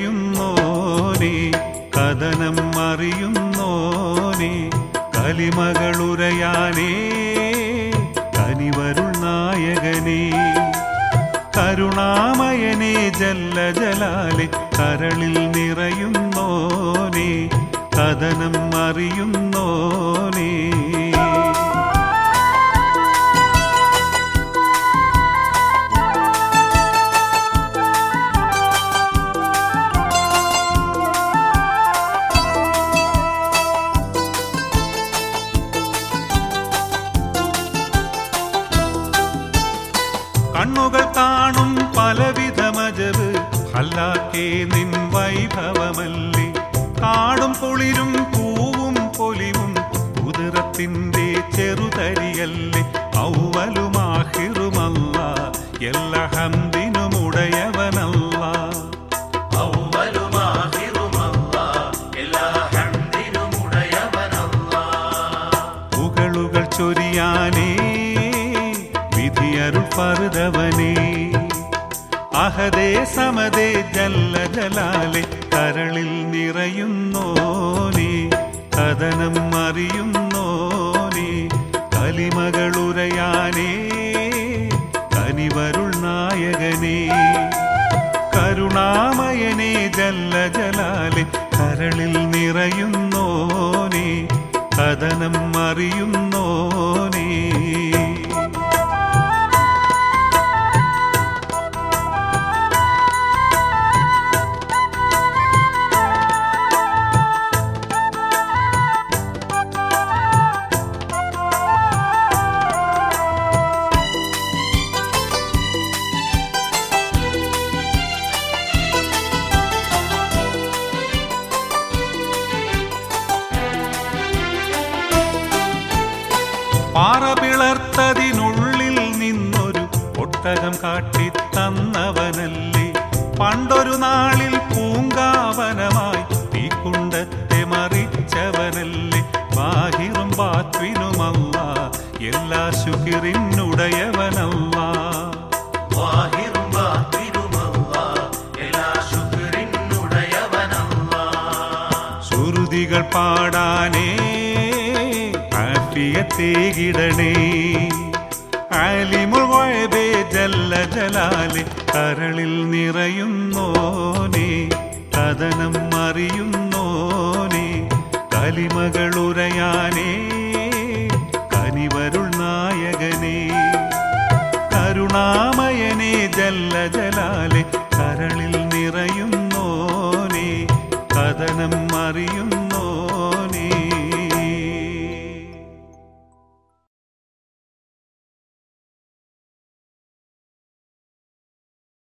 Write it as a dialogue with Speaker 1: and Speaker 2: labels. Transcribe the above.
Speaker 1: നിറയുന്നോനെ കഥനം അറിയുന്നോനെ കലിമകളുരയാനേ കനിവരുൾ നായകനേ കരുണാമയനേ ജല്ല ജലാലെ കരളിൽ നിറയുന്നോനെ കഥനം അറിയുന്നോനേ കണ്ണുകൾ കാണും പലവിധമജവ് അല്ലാക്കേ നിൻ വൈഭവമല്ലേ കാടും കുളിരും പൂവും പൊലിവും ഉദരത്തിന്റെ ചെറുതരിയല്ലേ ഔവലുമാഹിറുമല്ല എല്ലാ ഹന്തിനും ഉടയവനല്ല പുകളുകൾ ചൊരിയാനേ വിധിയരുൾ പറുതവനേ അഹദേ സമതേ ജല്ല ജലാലെ കരളിൽ നിറയുന്നോനേ കഥനം അറിയുന്നോനേ കലിമകളുരയാനേ കനിവരുൾ നായകനേ കരുണാമയനേ ജല്ല ജലാലെ കരളിൽ നിറയുന്നോനേ കഥനം അറിയുന്നോനേ പാറ പിളർത്തതിനുള്ളിൽ നിന്നൊരു ഒട്ടകം കാട്ടി തന്നവനല്ലേ പണ്ടൊരു നാളിൽ പൂങ്കാവനമായി തീക്കുണ്ടത്തെ മറിച്ചവനല്ലേ ബാഹിറും ബാത്വിനുമല്ല എല്ലാ ശുകിറിനുടയവനല്ല ശ്രുതികൾ പാടാനേ ആഫിയത്തേകിടണേ ആലിമുൾ വഴബേ ജല്ല ജലാലെ കരളിൽ നിറയുന്നോനെ കഥനം അറിയുന്നോനെ കലിമകളുരയാനേ